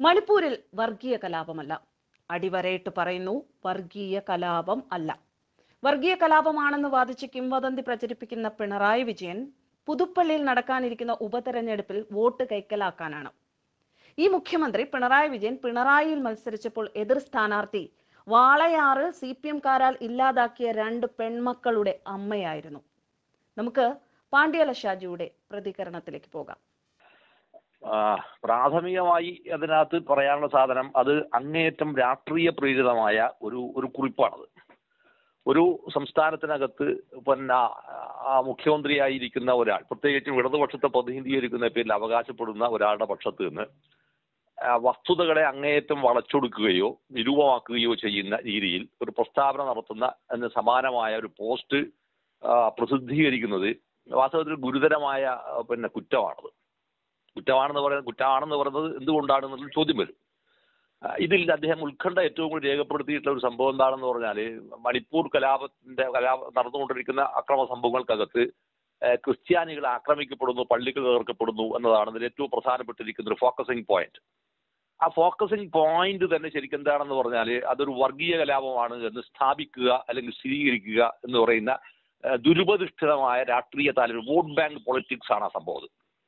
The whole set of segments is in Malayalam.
മണിപ്പൂരിൽ വർഗീയ കലാപമല്ല അടിവരയിട്ട് പറയുന്നു വർഗീയ കലാപം അല്ല വർഗീയ കലാപമാണെന്ന് വാദിച്ച് കിംവദന്തി പ്രചരിപ്പിക്കുന്ന പിണറായി വിജയൻ പുതുപ്പള്ളിയിൽ നടക്കാനിരിക്കുന്ന ഉപതെരഞ്ഞെടുപ്പിൽ വോട്ട് കൈക്കലാക്കാനാണ് ഈ മുഖ്യമന്ത്രി പിണറായി വിജയൻ പിണറായിയിൽ മത്സരിച്ചപ്പോൾ എതിർ സ്ഥാനാർത്ഥി വാളയാറ് സി പി എംകാരാൽ ഇല്ലാതാക്കിയ രണ്ട് പെൺമക്കളുടെ അമ്മയായിരുന്നു നമുക്ക് പാണ്ഡ്യല ഷാജിയുടെ പ്രതികരണത്തിലേക്ക് പോകാം ആ, പ്രാഥമികമായി അതിനകത്ത് പറയാനുള്ള സാധനം അത് അങ്ങേയറ്റം രാഷ്ട്രീയ പ്രേരിതമായ ഒരു ഒരു കുറിപ്പാണത് ഒരു സംസ്ഥാനത്തിനകത്ത് പിന്നെ ആ മുഖ്യമന്ത്രിയായിരിക്കുന്ന ഒരാൾ പ്രത്യേകിച്ചും ഇടതുപക്ഷത്തെ പ്രതിനിധീകരിക്കുന്ന പേരിൽ അവകാശപ്പെടുന്ന ഒരാളുടെ പക്ഷത്ത് നിന്ന് ആ, വസ്തുതകളെ അങ്ങേയറ്റം വളച്ചൊടുക്കുകയോ നിരൂപമാക്കുകയോ ചെയ്യുന്ന രീതിയിൽ ഒരു പ്രസ്താവന നടത്തുന്ന അതിന് സമാനമായ ഒരു പോസ്റ്റ് ആ, പ്രസിദ്ധീകരിക്കുന്നത് വാസ്തവത്തിൽ ഗുരുതരമായ ആ, പിന്നെ കുറ്റമാണത് കുറ്റമാണെന്ന് പറയുന്നത് കുറ്റമാണെന്ന് പറയുന്നത് എന്തുകൊണ്ടാണെന്നുള്ള ചോദ്യം വരും ആ, ഇതിൽ അദ്ദേഹം ഉത്കണ്ഠ ഏറ്റവും കൂടുതൽ രേഖപ്പെടുത്തിയിട്ടുള്ള ഒരു സംഭവം എന്താണെന്ന് പറഞ്ഞാൽ മണിപ്പൂർ കലാപത്തിന്റെ കലാപ നടന്നുകൊണ്ടിരിക്കുന്ന അക്രമ സംഭവങ്ങൾക്കകത്ത് ആ, ക്രിസ്ത്യാനികൾ ആക്രമിക്കപ്പെടുന്നു പള്ളികൾ തകർക്കപ്പെടുന്നു എന്നതാണ് ഇതിൽ ഏറ്റവും പ്രധാനപ്പെട്ടിരിക്കുന്ന ഒരു ഫോക്കസിംഗ് പോയിന്റ് ആ ഫോക്കസിംഗ് പോയിന്റ് തന്നെ ശരിക്കും എന്താണെന്ന് പറഞ്ഞാൽ അതൊരു വർഗീയ കലാപമാണ് എന്ന് സ്ഥാപിക്കുക അല്ലെങ്കിൽ സ്ഥിരീകരിക്കുക എന്ന് പറയുന്ന ആ, ദുരുപദിഷ്ഠിതമായ രാഷ്ട്രീയ താല്പര്യം വോട്ട് ബാങ്ക് പൊളിറ്റിക്സ് ആണ് ആ സംഭവം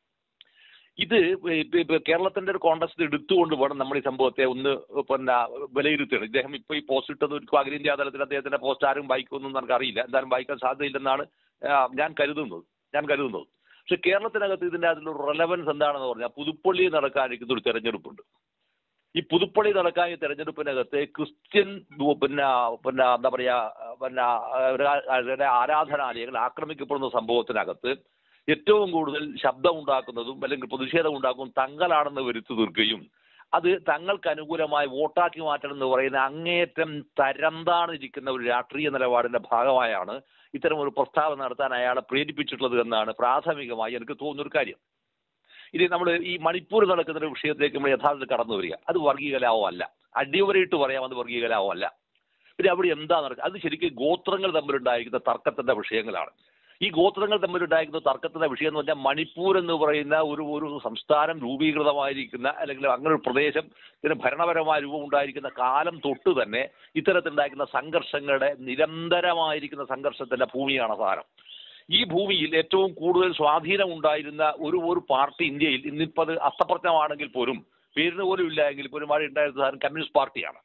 ഇത് ഇപ്പൊ- ഇപ്പൊ കേരളത്തിന്റെ ഒരു കോണ്ടസ്റ്റ് എടുത്തുകൊണ്ട് വേണം നമ്മൾ ഈ സംഭവത്തെ ഒന്ന് പിന്നെ വിലയിരുത്തണം ഇദ്ദേഹം ഇപ്പൊ ഈ പോസ്റ്റ് ഇട്ടത് ഒരു അഖിലേന്ത്യാ തലത്തിൽ അദ്ദേഹത്തിന്റെ പോസ്റ്റ് ആരും വായിക്കുമെന്നും നമുക്ക് അറിയില്ല എന്തായാലും വായിക്കാൻ സാധ്യതയില്ലെന്നാണ് ആ, ഞാൻ കരുതുന്നത് ഞാൻ കരുതുന്നത് പക്ഷെ കേരളത്തിനകത്ത് ഇതിന്റെ അതിലൊരു റെലവൻസ് എന്താണെന്ന് പറഞ്ഞാൽ പുതുപ്പള്ളിയിൽ നടക്കാനിരിക്കുന്ന ഒരു തെരഞ്ഞെടുപ്പുണ്ട് ഈ പുതുപ്പള്ളി നടക്കാൻ ഈ തെരഞ്ഞെടുപ്പിനകത്ത് ക്രിസ്ത്യൻ ദു- പിന്നെ പിന്നെ എന്താ പറയാ പിന്നെ അവരുടെ- അവരുടെ ആരാധനാലയങ്ങൾ ആക്രമിക്കപ്പെടുന്ന സംഭവത്തിനകത്ത് ഏറ്റവും കൂടുതൽ ശബ്ദം ഉണ്ടാക്കുന്നതും അല്ലെങ്കിൽ പ്രതിഷേധം ഉണ്ടാക്കുന്നതും തങ്ങളാണെന്ന് വരുത്തി തീർക്കുകയും അത് തങ്ങൾക്ക് അനുകൂലമായി വോട്ടാക്കി മാറ്റണം എന്ന് പറയുന്ന അങ്ങേയറ്റം തരംതാണിരിക്കുന്ന ഒരു രാഷ്ട്രീയ നിലപാടിന്റെ ഭാഗമായാണ് ഇത്തരം ഒരു പ്രസ്താവന നടത്താൻ അയാളെ പ്രേരിപ്പിച്ചിട്ടുള്ളത് എന്നാണ് പ്രാഥമികമായി എനിക്ക് തോന്നുന്ന ഒരു കാര്യം ഇനി നമ്മൾ ഈ മണിപ്പൂർ നടക്കുന്ന ഒരു വിഷയത്തിലേക്ക് നമ്മൾ യഥാർത്ഥത്തിൽ കടന്നു വരിക അത് വർഗീയ കലാപമല്ല അടിവരയിട്ട് പറയാം അത് വർഗീയ കലാപമല്ല പിന്നെ അവിടെ എന്താ നടക്കുക അത് ശരിക്കും ഗോത്രങ്ങൾ തമ്മിലുണ്ടായിരിക്കുന്ന തർക്കത്തിന്റെ വിഷയങ്ങളാണ് ഈ ഗോത്രങ്ങൾ തമ്മിലുണ്ടായിരിക്കുന്ന തർക്കത്തിന്റെ വിഷയം എന്ന് പറഞ്ഞാൽ മണിപ്പൂർ എന്ന് പറയുന്ന ഒരു ഒരു സംസ്ഥാനം രൂപീകൃതമായിരിക്കുന്ന അല്ലെങ്കിൽ അങ്ങനെ ഒരു പ്രദേശം ഇതിന് ഭരണപരമായ രൂപം ഉണ്ടായിരിക്കുന്ന കാലം തൊട്ട് തന്നെ ഇത്തരത്തിലുണ്ടായിരിക്കുന്ന സംഘർഷങ്ങളുടെ നിരന്തരമായിരിക്കുന്ന സംഘർഷത്തിന്റെ ഭൂമിയാണ് സാധനം ഈ ഭൂമിയിൽ ഏറ്റവും കൂടുതൽ സ്വാധീനം ഉണ്ടായിരുന്ന ഒരു ഒരു പാർട്ടി ഇന്ത്യയിൽ ഇന്നിപ്പോൾ അത് അസ്തപ്രജ്ഞമാണെങ്കിൽ പോലും പേരിന് പോലും ഇല്ല എങ്കിൽ പോലും അവിടെ ഉണ്ടായിരുന്ന സാധനം കമ്മ്യൂണിസ്റ്റ് പാർട്ടിയാണ്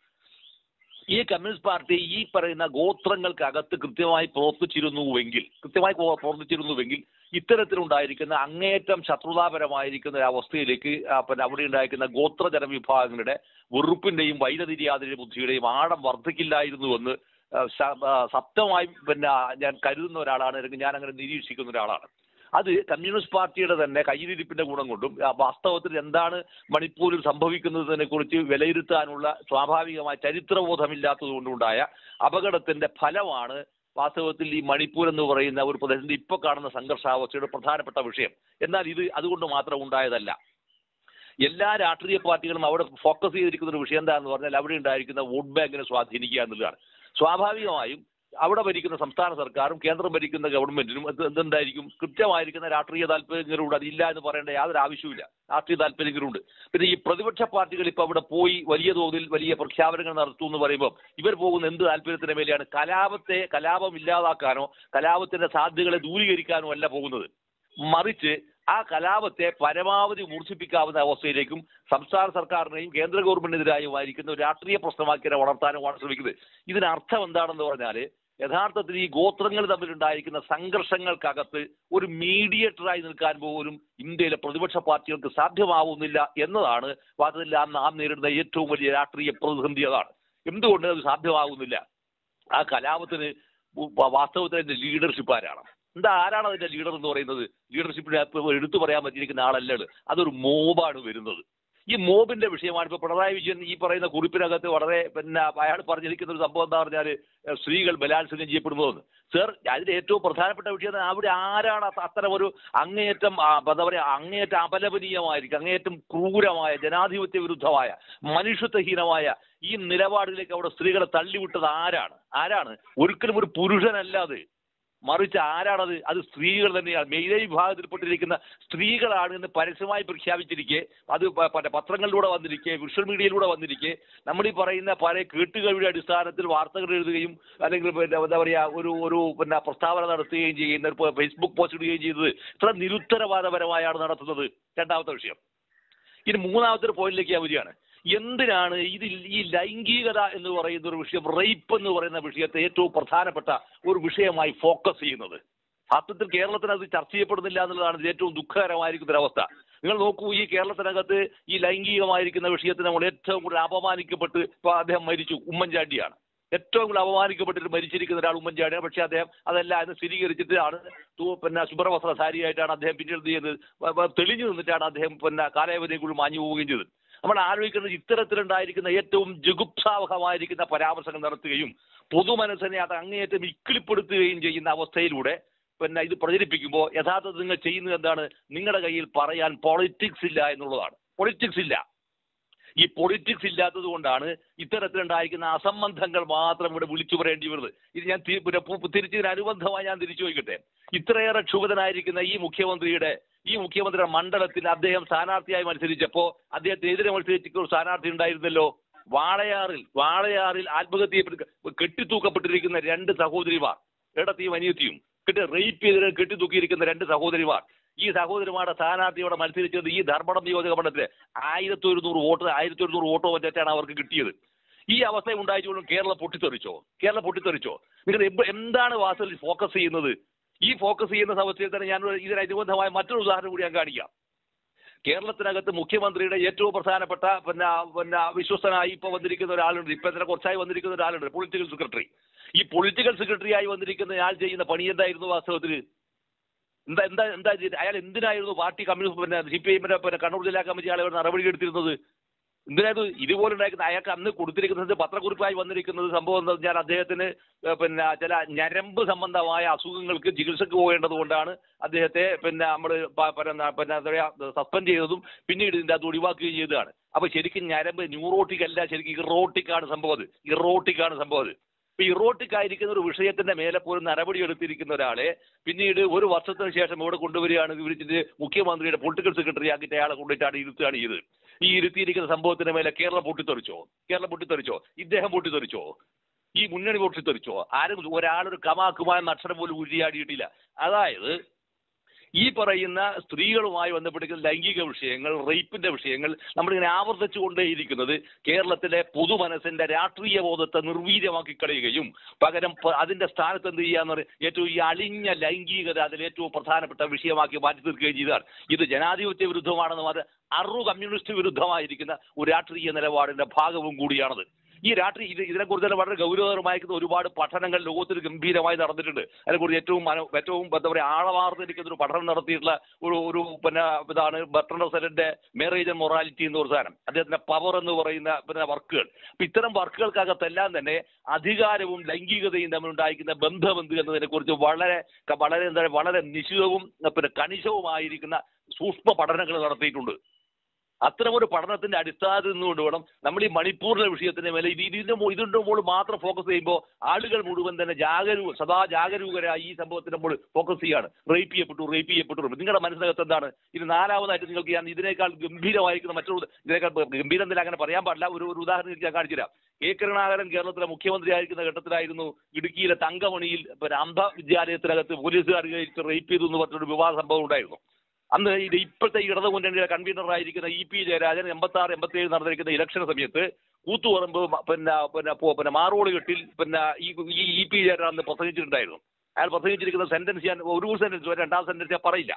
ഈ കമ്മ്യൂണിസ്റ്റ് പാർട്ടി ഈ പറയുന്ന ഗോത്രങ്ങൾക്കകത്ത് കൃത്യമായി പ്രവർത്തിച്ചിരുന്നുവെങ്കിൽ കൃത്യമായി പ്രവ- പ്രവർത്തിച്ചിരുന്നുവെങ്കിൽ ഇത്തരത്തിലുണ്ടായിരിക്കുന്ന അങ്ങേയറ്റം ശത്രുതാപരമായിരിക്കുന്ന ഒരു അവസ്ഥയിലേക്ക് ആ, പിന്നെ അവിടെ ഉണ്ടായിരിക്കുന്ന ഗോത്ര ജനവിഭാഗങ്ങളുടെ വെറുപ്പിന്റെയും വൈരതിരിയാതിരി ബുദ്ധിയുടെയും ആഴം വർദ്ധിക്കില്ലായിരുന്നുവെന്ന് ആ, ശ- ആ, സത്യമായി പിന്നെ ഞാൻ കരുതുന്ന ഒരാളാണ് അല്ലെങ്കിൽ ഞാൻ അങ്ങനെ നിരീക്ഷിക്കുന്ന ഒരാളാണ് അത് കമ്മ്യൂണിസ്റ്റ് പാർട്ടിയുടെ തന്നെ കയ്യിലിരിപ്പിന്റെ ഗുണം കൊണ്ടും ആ, വാസ്തവത്തിൽ എന്താണ് മണിപ്പൂരിൽ സംഭവിക്കുന്നതിനെ കുറിച്ച് വിലയിരുത്താനുള്ള സ്വാഭാവികമായ ചരിത്രബോധമില്ലാത്തത് കൊണ്ടുണ്ടായ അപകടത്തിന്റെ ഫലമാണ് വാസ്തവത്തിൽ ഈ മണിപ്പൂർ എന്ന് പറയുന്ന ഒരു പ്രദേശത്തിന്റെ ഇപ്പൊ കാണുന്ന സംഘർഷാവസ്ഥയുടെ പ്രധാനപ്പെട്ട വിഷയം എന്നാൽ ഇത് അതുകൊണ്ട് മാത്രം ഉണ്ടായതല്ല എല്ലാ രാഷ്ട്രീയ പാർട്ടികളും അവിടെ ഫോക്കസ് ചെയ്തിരിക്കുന്ന ഒരു വിഷയം എന്താണെന്ന് പറഞ്ഞാൽ അവിടെ ഉണ്ടായിരിക്കുന്ന വോട്ട് ബാങ്കിനെ സ്വാധീനിക്കുക എന്നുള്ളതാണ് സ്വാഭാവികമായും അവിടെ ഭരിക്കുന്ന സംസ്ഥാന സർക്കാരും കേന്ദ്രം ഭരിക്കുന്ന ഗവൺമെന്റിനും അത് എന്തുണ്ടായിരിക്കും കൃത്യമായിരിക്കുന്ന രാഷ്ട്രീയ താല്പര്യങ്ങളുണ്ട് അതില്ല എന്ന് പറയേണ്ട യാതൊരു ആവശ്യവുമില്ല രാഷ്ട്രീയ താല്പര്യങ്ങളുണ്ട് പിന്നെ ഈ പ്രതിപക്ഷ പാർട്ടികൾ ഇപ്പൊ അവിടെ പോയി വലിയ തോതിൽ വലിയ പ്രഖ്യാപനങ്ങൾ നടത്തും എന്ന് പറയുമ്പോൾ ഇവർ പോകുന്ന എന്ത് താല്പര്യത്തിന് മേലെയാണ് കലാപത്തെ കലാപം ഇല്ലാതാക്കാനോ കലാപത്തിന്റെ സാധ്യതകളെ ദൂരീകരിക്കാനോ അല്ല പോകുന്നത് മറിച്ച് ആ കലാപത്തെ പരമാവധി മൂർച്ഛിപ്പിക്കാവുന്ന അവസ്ഥയിലേക്കും സംസ്ഥാന സർക്കാരിനെയും കേന്ദ്ര ഗവൺമെന്റിനെതിരായുമായിരിക്കുന്ന ഒരു രാഷ്ട്രീയ പ്രശ്നമാക്കി അതിനെ വളർത്താനുമാണ് ശ്രമിക്കുന്നത് ഇതിനർത്ഥം എന്താണെന്ന് പറഞ്ഞാൽ യഥാർത്ഥത്തിൽ ഈ ഗോത്രങ്ങൾ തമ്മിലുണ്ടായിരിക്കുന്ന സംഘർഷങ്ങൾക്കകത്ത് ഒരു മീഡിയേറ്ററായി നിൽക്കാൻ പോലും ഇന്ത്യയിലെ പ്രതിപക്ഷ പാർട്ടികൾക്ക് സാധ്യമാവുന്നില്ല എന്നതാണ് വാസ്തവത്തിൽ ആ നാം നേരിടുന്ന ഏറ്റവും വലിയ രാഷ്ട്രീയ പ്രതിസന്ധി അതാണ് എന്തുകൊണ്ട് അത് സാധ്യമാകുന്നില്ല ആ കലാപത്തിന് വ- വാസ്തവത്തിൽ അതിന്റെ ലീഡർഷിപ്പ് ആരാണ് എന്താ ആരാണ് അതിന്റെ ലീഡർ എന്ന് പറയുന്നത് ലീഡർഷിപ്പിന് എടുത്തു പറയാൻ പറ്റിയിരിക്കുന്ന ആളല്ല ഇത്. അതൊരു മോബാണ് വരുന്നത് ഈ മോബിന്റെ വിഷയമാണ് ഇപ്പൊ പിണറായി വിജയൻ ഈ പറയുന്ന കുറിപ്പിനകത്ത് വളരെ പിന്നെ അയാൾ പറഞ്ഞിരിക്കുന്ന ഒരു സംഭവം എന്താ പറഞ്ഞാൽ സ്ത്രീകൾ ബലാത്സംഗം ചെയ്യപ്പെടുന്നതെന്ന് സർ അതിന്റെ ഏറ്റവും പ്രധാനപ്പെട്ട വിഷയം എന്ന് അവിടെ ആരാണ് അത്ത- അത്തരം ഒരു അങ്ങേയറ്റം ആ, എന്താ പറയാ അങ്ങേയറ്റം അപലപനീയമായിരിക്കും അങ്ങേയറ്റം ക്രൂരമായ ജനാധിപത്യ വിരുദ്ധമായ മനുഷ്യത്വഹീനമായ ഈ നിലപാടിലേക്ക് അവിടെ സ്ത്രീകളെ തള്ളിവിട്ടത് ആരാണ് ആരാണ് ഒരിക്കലും ഒരു പുരുഷനല്ല അത് മറിച്ച് ആരാണത് അത് സ്ത്രീകൾ തന്നെയാണ് മെയിലേ വിഭാഗത്തിൽപ്പെട്ടിരിക്കുന്ന സ്ത്രീകളാണ് എന്ന് പരസ്യമായി പ്രഖ്യാപിച്ചിരിക്കെ അത് പ- പല പത്രങ്ങളിലൂടെ വന്നിരിക്കെ വിഷ്വൽ മീഡിയയിലൂടെ വന്നിരിക്കെ നമ്മൾ ഈ പറയുന്ന പല കേട്ടുകഴിയുടെ അടിസ്ഥാനത്തിൽ വാർത്തകൾ എഴുതുകയും അല്ലെങ്കിൽ പിന്നെ എന്താ പറയുക ഒരു ഒരു പിന്നെ പ്രസ്താവന നടത്തുകയും ചെയ്യുന്ന ഒരു ഫേസ്ബുക്ക് പോസ്റ്റ് ഇടുകയും ചെയ്തത് ഇത്ര നിരുത്തരവാദപരമായാണ് നടത്തുന്നത് രണ്ടാമത്തെ വിഷയം ഇനി മൂന്നാമത്തെ ഒരു പോയിന്റിലേക്ക് ഞാൻ വരികയാണ് എന്തിനാണ് ഇതിൽ ഈ ലൈംഗികത എന്ന് പറയുന്ന ഒരു വിഷയം റേപ്പ് എന്ന് പറയുന്ന വിഷയത്തെ ഏറ്റവും പ്രധാനപ്പെട്ട ഒരു വിഷയമായി ഫോക്കസ് ചെയ്യുന്നത് സത്യത്തിൽ കേരളത്തിന് അത് ചർച്ച ചെയ്യപ്പെടുന്നില്ല എന്നുള്ളതാണ് ഇതിൽ ഏറ്റവും ദുഃഖകരമായിരിക്കുന്ന ഒരു അവസ്ഥ നിങ്ങൾ നോക്കൂ ഈ കേരളത്തിനകത്ത് ഈ ലൈംഗികമായിരിക്കുന്ന വിഷയത്തിന് നമ്മൾ ഏറ്റവും കൂടുതൽ അപമാനിക്കപ്പെട്ട് ഇപ്പൊ അദ്ദേഹം മരിച്ചു ഉമ്മൻചാണ്ടിയാണ് ഏറ്റവും കൂടുതൽ അപമാനിക്കപ്പെട്ടിട്ട് മരിച്ചിരിക്കുന്ന ഒരാൾ ഉമ്മൻചാണ്ടിയാണ് പക്ഷേ അദ്ദേഹം അതെല്ലാം എന്ന് സ്ഥിരീകരിച്ചിട്ടാണ് തു- പിന്നെ ശുഭ്രവസ്ത്രധാരിയായിട്ടാണ് അദ്ദേഹം പിന്നീട് എന്ത് ചെയ്തത് വ- വ- തെളിഞ്ഞു നിന്നിട്ടാണ് അദ്ദേഹം പിന്നെ കാലാവധിക്കുള്ളിൽ മാഞ്ഞു പോവുകയും ചെയ്തത് നമ്മൾ ആലോചിക്കുന്നത് ഇത്തരത്തിലുണ്ടായിരിക്കുന്ന ഏറ്റവും ജുഗുപ്സാവഹമായിരിക്കുന്ന പരാമർശങ്ങൾ നടത്തുകയും പൊതുമനസ്സിനെ അത് അങ്ങേയറ്റം ഇക്കിളിപ്പെടുത്തുകയും ചെയ്യുന്ന അവസ്ഥയിലൂടെ പിന്നെ ഇത് പ്രചരിപ്പിക്കുമ്പോൾ യഥാർത്ഥത്തിൽ നിങ്ങൾ ചെയ്യുന്നത് എന്താണ് നിങ്ങളുടെ കയ്യിൽ പറയാൻ പൊളിറ്റിക്സ് ഇല്ല എന്നുള്ളതാണ് പൊളിറ്റിക്സ് ഇല്ല ഈ പൊളിറ്റിക്സ് ഇല്ലാത്തത് കൊണ്ടാണ് ഇത്തരത്തിലുണ്ടായിരിക്കുന്ന അസംബന്ധങ്ങൾ മാത്രം ഇവിടെ വിളിച്ചു പറയേണ്ടി വരുന്നത് ഇത് ഞാൻ തി- പിന്നെ പു- തിരിച്ച് ഇതിന് അനുബന്ധമായി ഞാൻ തിരിച്ചു ചോദിക്കട്ടെ ഇത്രയേറെ ക്ഷുഭിതനായിരിക്കുന്ന ഈ മുഖ്യമന്ത്രിയുടെ ഈ മുഖ്യമന്ത്രിയുടെ മണ്ഡലത്തിൽ അദ്ദേഹം സ്ഥാനാർത്ഥിയായി മത്സരിച്ചപ്പോൾ അദ്ദേഹത്തിനെതിരെ മത്സരിച്ച ഒരു സ്ഥാനാർത്ഥി ഉണ്ടായിരുന്നല്ലോ വാളയാറിൽ വാളയാറിൽ ആത്മഹത്യ കെട്ടിത്തൂക്കപ്പെട്ടിരിക്കുന്ന രണ്ട് സഹോദരിമാർ ഇടത്തിയും അനിയത്തിയും കെട്ടി റേപ്പ് ചെയ്ത് കെട്ടിത്തൂക്കിയിരിക്കുന്ന രണ്ട് സഹോദരിമാർ ഈ സഹോദരിമാരുടെ സ്ഥാനാർത്ഥിയോടെ മത്സരിച്ചത് ഈ ധർമ്മടം നിയോജക മണ്ഡലത്തില് ആയിരത്തി ഒരുന്നൂറ് വോട്ട് ആയിരത്തി ഒരുന്നൂറ് വോട്ടോ മറ്റാണ് അവർക്ക് കിട്ടിയത് ഈ അവസ്ഥ ഉണ്ടായിട്ടും കേരളം പൊട്ടിത്തെറിച്ചോ കേരളം പൊട്ടിത്തെറിച്ചോ നിങ്ങൾ എബ്- എന്താണ് വാസ്തവത്തിൽ ഫോക്കസ് ചെയ്യുന്നത് ഈ ഫോക്കസ് ചെയ്യുന്ന അവസ്ഥയിൽ തന്നെ ഞാൻ ഒരു- ഇതിനനുബന്ധമായ മറ്റൊരു ഉദാഹരണം കൂടി ഞാൻ കാണിക്കാം കേരളത്തിനകത്ത് മുഖ്യമന്ത്രിയുടെ ഏറ്റവും പ്രധാനപ്പെട്ട പിന്നെ പിന്നെ വിശ്വസ്തനായി ഇപ്പൊ വന്നിരിക്കുന്ന ഒരാളുണ്ട് ഇപ്പൊ തന്നെ കുറച്ചായി വന്നിരിക്കുന്ന ഒരാളുണ്ട് പൊളിറ്റിക്കൽ സെക്രട്ടറി ഈ പൊളിറ്റിക്കൽ സെക്രട്ടറി ആയി വന്നിരിക്കുന്ന ആൾ ചെയ്യുന്ന പണി എന്തായിരുന്നു വാസ്തവത്തിൽ എന്താ എന്താ എന്താ ചെയ്തത്? അയാൾ എന്തിനായിരുന്നു പാർട്ടി കമ്മ്യൂണിസ്റ്റ് പിന്നെ സി പി ഐഎമ്മിന്റെ പിന്നെ കണ്ണൂർ ജില്ലാ കമ്മിറ്റി ആളുകൾ നടപടി എടുത്തിരുന്നത് എന്തിനായിരുന്നു ഇതുപോലെ ഉണ്ടായിരുന്ന അയാൾക്ക് അന്ന് കൊടുത്തിരിക്കുന്നത് പത്രക്കുറിപ്പായി വന്നിരിക്കുന്നത് സംഭവം എന്താ ഞാൻ അദ്ദേഹത്തിന് ഏഹ് പിന്നെ ചില ഞരമ്പ് സംബന്ധമായ അസുഖങ്ങൾക്ക് ചികിത്സക്ക് പോകേണ്ടത് കൊണ്ടാണ് അദ്ദേഹത്തെ പിന്നെ നമ്മൾ പിന്നെ എന്താ പറയാ സസ്പെൻഡ് ചെയ്തതും പിന്നീട് ഇതിന്റെ അത് ഒഴിവാക്കുകയും ചെയ്തതാണ് അപ്പൊ ശരിക്കും ഞരമ്പ് ന്യൂറോട്ടിക് അല്ല ശരിക്കും ഇറോട്ടിക് ആണ് സംഭവം അത് ഇറോട്ടിക് ആണ് സംഭവം അത് ഇപ്പൊ ഇറോട്ടിക് ആയിരിക്കുന്ന ഒരു വിഷയത്തിന്റെ മേലെ പോലും നടപടി എടുത്തിരിക്കുന്ന ഒരാളെ പിന്നീട് ഒരു വർഷത്തിന് ശേഷം ഇവിടെ കൊണ്ടുവരികയാണ് വിളിച്ചിട്ട് മുഖ്യമന്ത്രിയുടെ പൊളിറ്റിക്കൽ സെക്രട്ടറി ആക്കിയിട്ട് അയാളെ കൊണ്ടിട്ടാണ് ഇരുത്തുകയാണ് ചെയ്തത് ഈ ഇരുത്തിയിരിക്കുന്ന സംഭവത്തിന് മേലെ കേരളം പൊട്ടിത്തെറിച്ചോ കേരളം പൊട്ടിത്തെറിച്ചോ ഇദ്ദേഹം പൊട്ടിത്തെറിച്ചോ ഈ മുന്നണി പൊട്ടിത്തെറിച്ചോ ആരും ഒരാളൊരു കമാക്കുമായ അക്ഷരം പോലും ഉരിയാടിയിട്ടില്ല അതായത് ഈ പറയുന്ന സ്ത്രീകളുമായി ബന്ധപ്പെട്ടിരിക്കുന്ന ലൈംഗിക വിഷയങ്ങൾ റേപ്പിന്റെ വിഷയങ്ങൾ നമ്മളിങ്ങനെ ആവർത്തിച്ചുകൊണ്ടേയിരിക്കുന്നത് കേരളത്തിലെ പൊതുമനസ്സിന്റെ രാഷ്ട്രീയ ബോധത്തെ നിർവീര്യമാക്കി കളയുകയും പകരം പ- അതിന്റെ സ്ഥാനത്ത് എന്ത് ചെയ്യാന്ന് പറയും ഏറ്റവും ഈ അളിഞ്ഞ ലൈംഗികത അതിൽ ഏറ്റവും പ്രധാനപ്പെട്ട വിഷയമാക്കി മാറ്റി തീർക്കുകയും ചെയ്താൽ ഇത് ജനാധിപത്യ വിരുദ്ധമാണെന്നും അത് അറു കമ്മ്യൂണിസ്റ്റ് വിരുദ്ധമായിരിക്കുന്ന ഒരു രാഷ്ട്രീയ നിലപാടിന്റെ ഭാഗവും കൂടിയാണത് ഈ രാഷ്ട്രീയ ഇത് ഇതിനെക്കുറിച്ച് തന്നെ വളരെ ഗൗരവകരമായിരിക്കുന്ന ഒരുപാട് പഠനങ്ങൾ ലോകത്തിൽ ഗംഭീരമായി നടന്നിട്ടുണ്ട് അതിനെക്കുറിച്ച് ഏറ്റവും മനോ ഏറ്റവും എന്താ പറയുക ആളവാർന്നിരിക്കുന്ന ഒരു പഠനം നടത്തിയിട്ടുള്ള ഒരു ഒരു പിന്നെ ഇതാണ് ബർട്ടൺ റസലിന്റെ മേറേജ് ആൻഡ് മൊറാലിറ്റി എന്ന് ഒരു സാധനം അദ്ദേഹത്തിന്റെ പവർ എന്ന് പറയുന്ന പിന്നെ വർക്കുകൾ അപ്പൊ ഇത്തരം വർക്കുകൾക്കകത്തെല്ലാം തന്നെ അധികാരവും ലൈംഗികതയും തമ്മിലുണ്ടായിരിക്കുന്ന ബന്ധമെന്ത് എന്നതിനെ കുറിച്ച് വളരെ വളരെ എന്താ പറയുക വളരെ നിശിതവും പിന്നെ കണിശവുമായിരിക്കുന്ന സൂക്ഷ്മ പഠനങ്ങൾ നടത്തിയിട്ടുണ്ട് അത്തരമൊരു പഠനത്തിന്റെ അടിസ്ഥാനത്തിൽ നിന്നുകൊണ്ട് വേണം നമ്മൾ ഈ മണിപ്പൂരിലെ വിഷയത്തിന്റെ മേലെ ഇത് ഇതിന്റെ മു- ഇതിന്റെ മുകളിൽ മാത്രം ഫോക്കസ് ചെയ്യുമ്പോൾ ആളുകൾ മുഴുവൻ തന്നെ ജാഗരൂ സദാ ജാഗരൂകരായി ഈ സംഭവത്തിന്റെ മുകളിൽ ഫോക്കസ് ചെയ്യാണ് റേപ്പ് ചെയ്യപ്പെട്ടു റേപ്പ് ചെയ്യപ്പെട്ടു നിങ്ങളുടെ മനസ്സിനകത്ത് എന്താണ് ഇത് നാലാമതായിട്ട് നിങ്ങൾക്ക് ഞാൻ ഇതിനേക്കാൾ ഗംഭീരമായിരിക്കുന്ന മറ്റൊരു ഇതിനേക്കാൾ ഗംഭീരം എന്നില്ല അങ്ങനെ പറയാൻ പാടില്ല ഒരു ഒരു ഉദാഹരണം ഞാൻ കാണിച്ചുതരാം കെ കരുണാകരൻ കേരളത്തിലെ മുഖ്യമന്ത്രി ആയിരിക്കുന്ന ഘട്ടത്തിലായിരുന്നു ഇടുക്കിയിലെ തങ്കമണിയിൽ പിന്നെ അന്ധ വിദ്യാലയത്തിനകത്ത് പോലീസുകാർ റേപ്പ് ചെയ്തു എന്ന് പറഞ്ഞൊരു വിവാദ സംഭവം ഉണ്ടായിരുന്നു അന്ന് ഇത് ഇപ്പോഴത്തെ ഈ ഇടതു മുന്നണിയുടെ കൺവീനറായിരിക്കുന്ന ഇ പി ജയരാജൻ എൺപത്തി ആറ് എൺപത്തി ഏഴ് നടന്നിരിക്കുന്ന ഇലക്ഷൻ സമയത്ത് കൂത്തുപറമ്പ് മ- പിന്നെ പിന്നെ പോ- പിന്നെ മാറോടുകെട്ടിൽ പിന്നെ ഈ ഈ ഇ പി ജയരാജൻ അന്ന് പ്രസംഗിച്ചിട്ടുണ്ടായിരുന്നു അയാൾ പ്രസംഗിച്ചിരിക്കുന്ന സെന്റൻസ് ഞാൻ ഒരു സെന്റൻസ് രണ്ടാം സെന്റൻസ് ഞാൻ പറയില്ല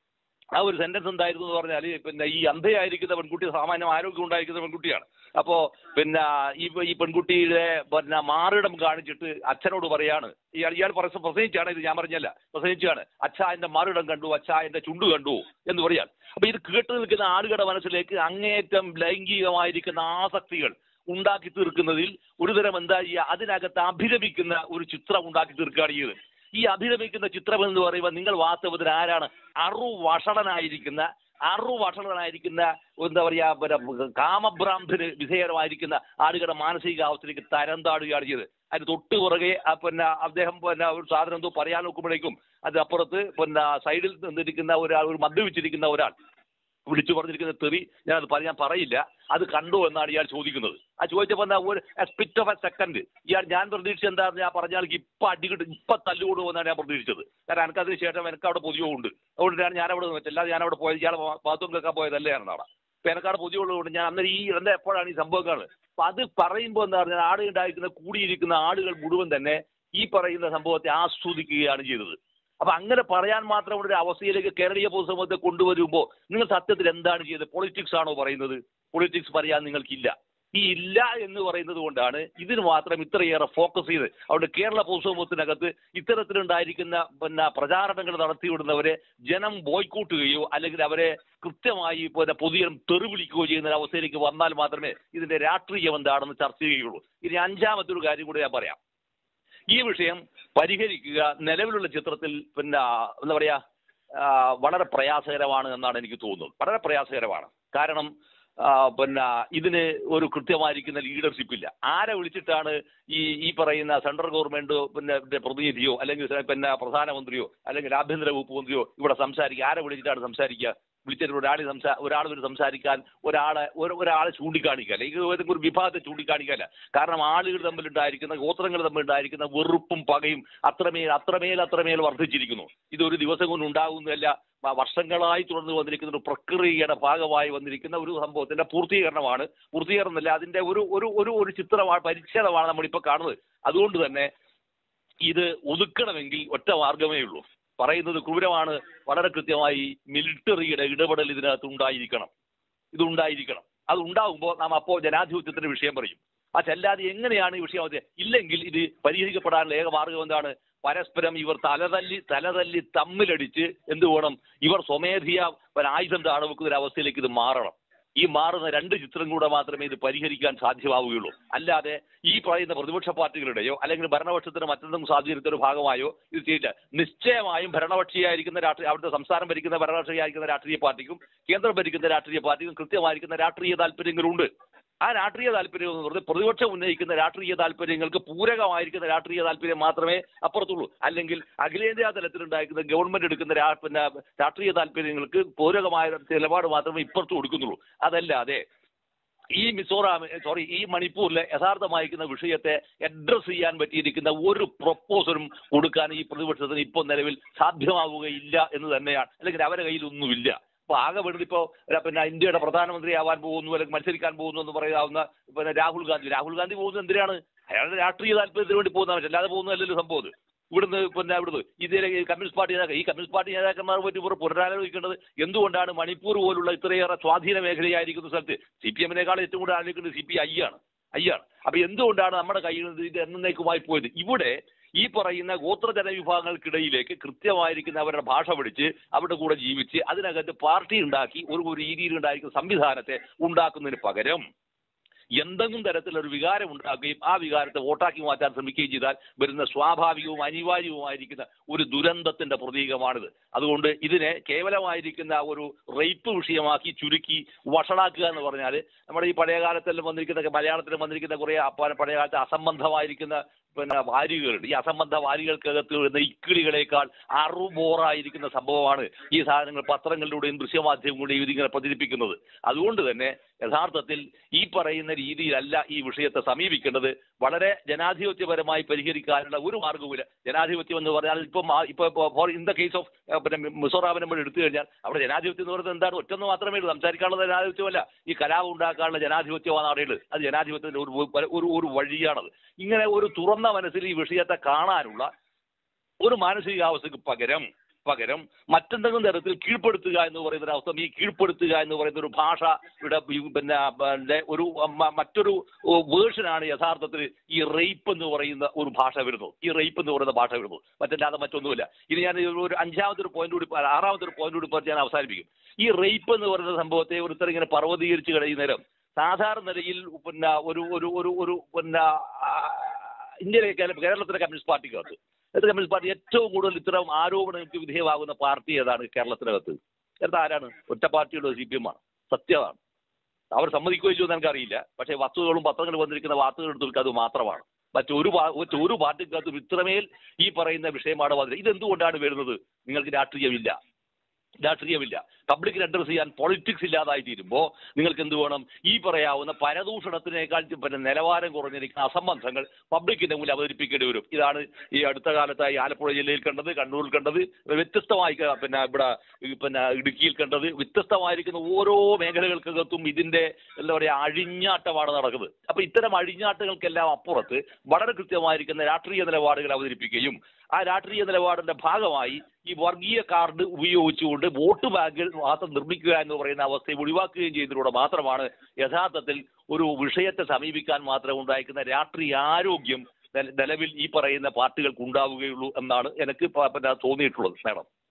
ആ ഒരു സെന്റൻസ് എന്തായിരുന്നു എന്ന് പറഞ്ഞാൽ പിന്നെ ഈ അന്ധയായിരിക്കുന്ന പെൺകുട്ടി സാമാന്യം ആരോഗ്യം ഉണ്ടായിരിക്കുന്ന പെൺകുട്ടിയാണ് അപ്പോ പിന്നെ ഈ ഈ പെൺകുട്ടിയുടെ പിന്നെ മാറിടം കാണിച്ചിട്ട് അച്ഛനോട് പറയാണ് ഇയാൾ ഇയാൾ പ്രസ- പ്രസംഗിച്ചാണ് ഇത് ഞാൻ പറഞ്ഞല്ല പ്രസംഗിച്ചാണ് അച്ഛാ എന്റെ മാറിടം കണ്ടു അച്ഛാ എന്റെ ചുണ്ടു കണ്ടു എന്ന് പറയാൻ അപ്പൊ ഇത് കേട്ട് നിൽക്കുന്ന ആളുകളുടെ മനസ്സിലേക്ക് അങ്ങേയറ്റം ലൈംഗികമായിരിക്കുന്ന ആസക്തികൾ ഉണ്ടാക്കി തീർക്കുന്നതിൽ ഒരുതരം എന്താ ചെയ്യുക അതിനകത്ത് അഭിരമിക്കുന്ന ഒരു ചിത്രം ഉണ്ടാക്കി തീർക്കുകയാണ് ചെയ്തത് ഈ അഭിരമിക്കുന്ന ചിത്രം എന്ന് പറയുമ്പോൾ നിങ്ങൾ വാസ്തവത്തിൽ ആരാണ് അറു വഷളനായിരിക്കുന്ന അറു വഷളനായിരിക്കുന്ന എന്താ പറയാ പിന്നെ കാമഭ്രാന്തന് വിധേയമായിരിക്കുന്ന ആളുകളുടെ മാനസികാവസ്ഥയിലേക്ക് തരം താടുകയാണ് ചെയ്തത് അതിന് തൊട്ട് പുറകെ ആ പിന്നെ അദ്ദേഹം പിന്നെ ഒരു സാധനം എന്തോ പറയാൻ നോക്കുമ്പോഴേക്കും അത് അപ്പുറത്ത് പിന്നെ സൈഡിൽ നിന്നിരിക്കുന്ന ഒരാൾ ഒരു മദ്യപിച്ചിരിക്കുന്ന ഒരാൾ വിളിച്ചു പറഞ്ഞിരിക്കുന്ന തെറി ഞാനത് പറയാൻ പറയില്ല അത് കണ്ടു എന്നാണ് ഇയാൾ ചോദിക്കുന്നത് ആ ചോദിച്ചപ്പോൾ എന്താ ഒരു സ്പിറ്റ് ഓഫ് എ സെക്കൻഡ് ഇയാൾ ഞാൻ പ്രതീക്ഷിച്ചത് എന്താണെന്ന് ഞാൻ പറഞ്ഞാൽ ഇപ്പം അടികിട്ട് ഇപ്പം തല്ലുകൊടുമെന്നാണ് ഞാൻ പ്രതീക്ഷിച്ചത് കാരണം എനിക്കതിന് ശേഷം എനിക്ക് അവിടെ പൊതിയുണ്ട് അതുകൊണ്ടാണ് ഞാൻ അവിടെ നിന്നിട്ട് അല്ലാതെ ഞാൻ അവിടെ പോയത് ഇയാളെ ബാത്റൂം കേൾക്കാൻ പോയതല്ലേ ഞാൻ അവിടെ അപ്പം എനിക്കവിടെ പൊതിയുള്ളതുകൊണ്ട് ഞാൻ അന്നേരം ഈ എന്താ എപ്പോഴാണ് ഈ സംഭവം കാണുന്നത് അപ്പം അത് പറയുമ്പോൾ എന്താ പറഞ്ഞാൽ ആട് ഉണ്ടായിരിക്കുന്ന കൂടിയിരിക്കുന്ന ആളുകൾ മുഴുവൻ തന്നെ ഈ പറയുന്ന സംഭവത്തെ ആസ്വദിക്കുകയാണ് ചെയ്തത് അപ്പൊ അങ്ങനെ പറയാൻ മാത്രമുള്ള ഒരു അവസ്ഥയിലേക്ക് കേരളീയ പൊതുസമൂഹത്തെ കൊണ്ടുവരുമ്പോൾ നിങ്ങൾ സത്യത്തിൽ എന്താണ് ചെയ്തത് പൊളിറ്റിക്സ് ആണോ പറയുന്നത് പൊളിറ്റിക്സ് പറയാൻ നിങ്ങൾക്കില്ല ഈ ഇല്ല എന്ന് പറയുന്നത് കൊണ്ടാണ് ഇതിന് മാത്രം ഇത്രയേറെ ഫോക്കസ് ചെയ്ത് അവിടെ കേരള പൊതുസമൂഹത്തിനകത്ത് ഇത്തരത്തിലുണ്ടായിരിക്കുന്ന പിന്നെ പ്രചാരണങ്ങൾ നടത്തിവിടുന്നവരെ ജനം ബോയ്ക്കൂട്ടുകയോ അല്ലെങ്കിൽ അവരെ കൃത്യമായി പിന്നെ പൊതുജനം തെറിവിളിക്കുകയോ ചെയ്യുന്ന ഒരു അവസ്ഥയിലേക്ക് വന്നാൽ മാത്രമേ ഇതിന്റെ രാഷ്ട്രീയം എന്താണെന്ന് ചർച്ച ചെയ്യുകയുള്ളൂ ഇനി അഞ്ചാമത്തെ ഒരു കാര്യം കൂടി ഞാൻ പറയാം ഈ വിഷയം പരിഹരിക്കുക നിലവിലുള്ള ചിത്രത്തിൽ പിന്നെ എന്താ പറയാ ആ, വളരെ പ്രയാസകരമാണ് എന്നാണ് എനിക്ക് തോന്നുന്നത് വളരെ പ്രയാസകരമാണ് കാരണം ആ, പിന്നെ ഇതിന് ഒരു കൃത്യമായിരിക്കുന്ന ലീഡർഷിപ്പ് ഇല്ല ആരെ വിളിച്ചിട്ടാണ് ഈ ഈ പറയുന്ന സെൻട്രൽ ഗവൺമെന്റ് പിന്നെ ഇതിന്റെ പ്രതിനിധിയോ അല്ലെങ്കിൽ പിന്നെ പ്രധാനമന്ത്രിയോ അല്ലെങ്കിൽ ആഭ്യന്തര വകുപ്പ് മന്ത്രിയോ ഇവിടെ സംസാരിക്കുക ആരെ വിളിച്ചിട്ടാണ് സംസാരിക്കുക വിളിച്ചിട്ട് ഒരാളെ സംസാ ഒരാൾ ഒരു സംസാരിക്കാൻ ഒരാളെ ഒരു ഒരാളെ ചൂണ്ടിക്കാണിക്കുക അല്ലെങ്കിൽ ഏതെങ്കിലും ഒരു വിഭാഗത്തെ ചൂണ്ടിക്കാണിക്കല്ല കാരണം ആളുകൾ തമ്മിലുണ്ടായിരിക്കുന്ന ഗോത്രങ്ങൾ തമ്മിലുണ്ടായിരിക്കുന്ന വെറുപ്പും പകയും അത്രമേൽ അത്രമേൽ അത്രമേൽ വർദ്ധിച്ചിരിക്കുന്നു ഇതൊരു ദിവസം കൊണ്ട് ഉണ്ടാകുന്നതല്ല വ- വർഷങ്ങളായി തുടർന്ന് വന്നിരിക്കുന്ന ഒരു പ്രക്രിയയുടെ ഭാഗമായി വന്നിരിക്കുന്ന ഒരു സംഭവത്തിന്റെ പൂർത്തീകരണമാണ് പൂർത്തീകരണമല്ല അതിന്റെ ഒരു ഒരു ഒരു ഒരു ചിത്രമാണ് പരിച്ഛേദമാണ് നമ്മളിപ്പോൾ കാണുന്നത് അതുകൊണ്ട് തന്നെ ഇത് ഒതുക്കണമെങ്കിൽ ഒറ്റ മാർഗമേ ഉള്ളൂ പറയുന്നത് ക്രൂരമാണ് വളരെ കൃത്യമായി മിലിറ്ററിയുടെ ഇടപെടൽ ഇതിനകത്ത് ഉണ്ടായിരിക്കണം ഇത് ഉണ്ടായിരിക്കണം അത് ഉണ്ടാകുമ്പോൾ നാം അപ്പോൾ ജനാധിപത്യത്തിന്റെ വിഷയം പറയും ആ ചെല്ലാതെ എങ്ങനെയാണ് ഈ വിഷയം അവതരി- ഇല്ലെങ്കിൽ ഇത് പരിഹരിക്കപ്പെടാനുള്ള ഏക മാർഗം എന്താണ് പരസ്പരം ഇവർ തലതല്ലി തലതല്ലി തമ്മിലടിച്ച് എന്ത് വേണം ഇവർ സ്വമേധിയ ഒരു ആയുധം താഴെ ഒരു അവസ്ഥയിലേക്ക് ഇത് മാറണം ഈ മാറുന്ന രണ്ട് ചിത്രം കൂടെ മാത്രമേ ഇത് പരിഹരിക്കാൻ സാധ്യമാവുകയുള്ളൂ അല്ലാതെ ഈ പറയുന്ന പ്രതിപക്ഷ പാർട്ടികളുടെയോ അല്ലെങ്കിൽ ഭരണപക്ഷത്തിന് മറ്റെന്തെങ്കിലും സാഹചര്യത്തിന്റെ ഒരു ഭാഗമായോ ഇത് ചെയ്യില്ല നിശ്ചയമായും ഭരണപക്ഷിയായിരിക്കുന്ന രാഷ്ട്രീയ അവിടുത്തെ സംസ്ഥാനം ഭരിക്കുന്ന ഭരണപക്ഷിയായിരിക്കുന്ന രാഷ്ട്രീയ പാർട്ടിക്കും കേന്ദ്രം ഭരിക്കുന്ന രാഷ്ട്രീയ പാർട്ടിക്കും കൃത്യമായിരിക്കുന്ന രാഷ്ട്രീയ താല്പര്യങ്ങളുണ്ട് ആ രാഷ്ട്രീയ താല്പര്യം എന്ന് പറഞ്ഞാൽ പ്രതിപക്ഷം ഉന്നയിക്കുന്ന രാഷ്ട്രീയ താല്പര്യങ്ങൾക്ക് പൂരകമായിരിക്കുന്ന രാഷ്ട്രീയ താല്പര്യം മാത്രമേ അപ്പുറത്തുള്ളൂ അല്ലെങ്കിൽ അഖിലേന്ത്യാ തലത്തിലുണ്ടായിരിക്കുന്ന ഗവൺമെന്റ് എടുക്കുന്ന രാ- പിന്നെ രാഷ്ട്രീയ താല്പര്യങ്ങൾക്ക് പൂരകമായ നിലപാട് മാത്രമേ ഇപ്പുറത്ത് കൊടുക്കുന്നുള്ളൂ അതല്ലാതെ ഈ മിസോറാം സോറി ഈ മണിപ്പൂരിലെ യഥാർത്ഥമായിരിക്കുന്ന വിഷയത്തെ അഡ്രസ് ചെയ്യാൻ പറ്റിയിരിക്കുന്ന ഒരു പ്രപ്പോസലും കൊടുക്കാൻ ഈ പ്രതിപക്ഷത്തിന് ഇപ്പോൾ നിലവിൽ സാധ്യമാവുകയില്ല എന്ന് തന്നെയാണ് അല്ലെങ്കിൽ അവരുടെ കയ്യിലൊന്നുമില്ല അപ്പൊ ആകെ വേണ്ടത് ഇപ്പോ ര- പിന്നെ ഇന്ത്യയുടെ പ്രധാനമന്ത്രി ആവാൻ പോകുന്നു അല്ലെങ്കിൽ മത്സരിക്കാൻ പോകുന്നു എന്ന് പറയാവുന്ന പിന്നെ രാഹുൽ ഗാന്ധി രാഹുൽ ഗാന്ധി പോകുന്നത് എന്തിനാണ് അയാളുടെ രാഷ്ട്രീയ താല്പര്യത്തിന് വേണ്ടി പോകുന്നതാണ് അല്ലാതെ പോകുന്നതല്ലല്ലോ സംഭവം ഇത്. ഇവിടുന്ന് പിന്നെ ഇവിടുന്ന് ഇതിലെ ഈ കമ്മ്യൂണിസ്റ്റ് പാർട്ടി നേതാക്കൾ ഈ കമ്മ്യൂണിസ്റ്റ് പാർട്ടി നേതാക്കന്മാർ പറ്റി ഇവർ പുനരാലോചിക്കേണ്ടത് എന്തുകൊണ്ടാണ് മണിപ്പൂർ പോലുള്ള ഇത്രയേറെ സ്വാധീന മേഖലയായിരിക്കുന്ന സ്ഥലത്ത് സി പി എമ്മിനേക്കാൾ ഏറ്റവും കൂടുതൽ ആലോചിക്കുന്നത് സി പി ഐ ആണ് ഐ ആണ് അപ്പൊ എന്തുകൊണ്ടാണ് നമ്മുടെ കയ്യിൽ നിന്ന് ഇത് എന്നേക്കുമായി പോയത് ഇവിടെ ഈ പറയുന്ന ഗോത്ര ജനവിഭാഗങ്ങൾക്കിടയിലേക്ക് കൃത്യമായിരിക്കുന്ന അവരുടെ ഭാഷ പഠിച്ച് അവരുടെ കൂടെ ജീവിച്ച് അതിനകത്ത് പാർട്ടി ഉണ്ടാക്കി ഒരു ഒരു രീതിയിൽ ഉണ്ടായിരിക്കുന്ന സംവിധാനത്തെ ഉണ്ടാക്കുന്നതിന് പകരം എന്തെങ്കിലും തരത്തിലൊരു വികാരം ഉണ്ടാക്കുകയും ആ വികാരത്തെ വോട്ടാക്കി മാറ്റാൻ ശ്രമിക്കുകയും ചെയ്താൽ വരുന്ന സ്വാഭാവികവും അനിവാര്യവുമായിരിക്കുന്ന ഒരു ദുരന്തത്തിന്റെ പ്രതീകമാണിത് അതുകൊണ്ട് ഇതിനെ കേവലമായിരിക്കുന്ന ഒരു റേപ്പ് വിഷയമാക്കി ചുരുക്കി വഷളാക്കുക എന്ന് പറഞ്ഞാൽ നമ്മുടെ ഈ പഴയ കാലത്തെല്ലാം വന്നിരിക്കുന്ന മലയാളത്തിൽ വന്നിരിക്കുന്ന കുറേ അപ്പ- പഴയ കാലത്ത് അസംബന്ധമായിരിക്കുന്ന പിന്നെ വാരികകളുണ്ട് ഈ അസംബന്ധ വാരികൾക്കകത്ത് വരുന്ന ഇക്കിളികളേക്കാൾ അറുബോറായിരിക്കുന്ന സംഭവമാണ് ഈ സാധനങ്ങൾ പത്രങ്ങളിലൂടെയും ദൃശ്യമാധ്യമങ്ങളുടെയും ഇതിങ്ങനെ പ്രചരിപ്പിക്കുന്നത് അതുകൊണ്ട് തന്നെ യഥാർത്ഥത്തിൽ ഈ പറയുന്ന രീതിയിലല്ല ഈ വിഷയത്തെ സമീപിക്കേണ്ടത് വളരെ ജനാധിപത്യപരമായി പരിഹരിക്കാനുള്ള ഒരു മാർഗവുമില്ല ജനാധിപത്യം എന്ന് പറഞ്ഞാൽ ഇപ്പം ആ- ഇപ്പൊ four in the case of പിന്നെ മിസോറാമിനെ നമ്മൾ എടുത്തു കഴിഞ്ഞാൽ അവിടെ ജനാധിപത്യം എന്ന് പറയുന്നത് എന്താണ് ഒറ്റൊന്ന് മാത്രമേ ഉള്ളൂ സംസാരിക്കാനുള്ള ജനാധിപത്യമല്ല ഈ കലാപം ഉണ്ടാക്കാനുള്ള ജനാധിപത്യമാണ് അവിടെയുള്ളത് അത് ജനാധിപത്യത്തിന്റെ ഒരു ഒരു ഒരു വഴിയാണത് ഇങ്ങനെ ഒരു തുറന്ന മനസ്സിൽ ഈ വിഷയത്തെ കാണാനുള്ള ഒരു മാനസികാവസ്ഥക്ക് പകരം പകരം മറ്റെന്തെങ്കിലും തരത്തിൽ കീഴ്പ്പെടുത്തുക എന്ന് പറയുന്ന ഒരു അവസ്ഥ ഈ കീഴ്പ്പെടുത്തുക എന്ന് പറയുന്ന ഒരു ഭാഷയുടെ ഈ പിന്നെ പിന്നെ ഒരു മ- മറ്റൊരു വേർഷനാണ് യഥാർത്ഥത്തിൽ ഈ റേപ്പ് എന്ന് പറയുന്ന ഒരു ഭാഷ വരുന്നത് ഈ റേപ്പ് എന്ന് പറയുന്ന ഭാഷ വരുന്നത് മറ്റല്ലാതെ മറ്റൊന്നുമില്ല ഇനി ഞാൻ ഒരു ഒരു അഞ്ചാമത്തെ ഒരു പോയിന്റ് കൂടി പ- ആറാമത്തെ ഒരു പോയിന്റ് കൂടി പറഞ്ഞ് ഞാൻ അവസാനിപ്പിക്കും ഈ റേപ്പ് എന്ന് പറയുന്ന സംഭവത്തെ ഒരുത്തർ ഇങ്ങനെ പർവ്വതീകരിച്ച് കഴിയുന്നേരം സാധാരണ നിലയിൽ പിന്നെ ഒരു ഒരു ഒരു ഒരു പിന്നെ ആ, ഇന്ത്യയിലെ കേരള- കേരളത്തിലെ കമ്മ്യൂണിസ്റ്റ് പാർട്ടിക്കകത്ത് അത് കമ്മ്യൂണിസ്റ്റ് പാർട്ടി ഏറ്റവും കൂടുതൽ ഇത്തരം ആരോപണങ്ങൾക്ക് വിധേയമാകുന്ന പാർട്ടി ഏതാണ് കേരളത്തിനകത്ത് എന്താ ആരാണ് ഒറ്റ പാർട്ടിയുടെ സി പി എം ആണ് സത്യമാണ് അവർ സമ്മതിക്കുകയോ ഇല്ലയോ എന്ന് എനിക്കറിയില്ല പക്ഷേ വസ്തുതകളും പത്രങ്ങളിൽ വന്നിരിക്കുന്ന വാർത്തകൾ എടുത്തു അത് മാത്രമാണ് മറ്റൊരു പാ- മറ്റൊരു പാർട്ടിക്കകത്തും ഇത്രമേൽ ഈ പറയുന്ന വിഷയമാണ് വന്നത് ഇതെന്തുകൊണ്ടാണ് വരുന്നത് നിങ്ങൾക്ക് രാഷ്ട്രീയമില്ല രാഷ്ട്രീയമില്ല പബ്ലിക്കിന് അഡ്രസ് ചെയ്യാൻ പൊളിറ്റിക്സ് ഇല്ലാതായി തീരുമ്പോൾ നിങ്ങൾക്ക് എന്ത് വേണം ഈ പറയാവുന്ന പരദൂഷണത്തിനേക്കാൾ പിന്നെ നിലവാരം കുറഞ്ഞിരിക്കുന്ന അസംബന്ധങ്ങൾ പബ്ലിക്കിന്റെ മുന്നിൽ അവതരിപ്പിക്കേണ്ടി വരും ഇതാണ് ഈ അടുത്ത കാലത്തായി ആലപ്പുഴ ജില്ലയിൽ കണ്ടത് കണ്ണൂരിൽ കണ്ടത് വ്യത്യസ്തമായി ക- പിന്നെ ഇവിടെ ഈ പിന്നെ ഇടുക്കിയിൽ കണ്ടത് വ്യത്യസ്തമായിരിക്കുന്ന ഓരോ മേഖലകൾക്കകത്തും ഇതിന്റെ എന്താ പറയുക അഴിഞ്ഞാട്ടമാണ് നടക്കുന്നത് അപ്പൊ ഇത്തരം അഴിഞ്ഞാട്ടങ്ങൾക്കെല്ലാം അപ്പുറത്ത് വളരെ കൃത്യമായിരിക്കുന്ന രാഷ്ട്രീയ നിലപാടുകൾ അവതരിപ്പിക്കുകയും ആ രാഷ്ട്രീയ നിലപാടിന്റെ ഭാഗമായി ഈ വർഗീയ കാർഡ് ഉപയോഗിച്ചുകൊണ്ട് വോട്ട് ബാങ്കുകൾ മാത്രം നിർമ്മിക്കുക എന്ന് പറയുന്ന അവസ്ഥയെ ഒഴിവാക്കുകയും ചെയ്തതിലൂടെ മാത്രമാണ് യഥാർത്ഥത്തിൽ ഒരു വിഷയത്തെ സമീപിക്കാൻ മാത്രം ഉണ്ടായിരിക്കുന്ന രാഷ്ട്രീയ ആരോഗ്യം നില- നിലവിൽ ഈ പറയുന്ന പാർട്ടികൾക്ക് ഉണ്ടാവുകയുള്ളൂ എന്നാണ് എനിക്ക് പ- പിന്നെ തോന്നിയിട്ടുള്ളത് മാഡം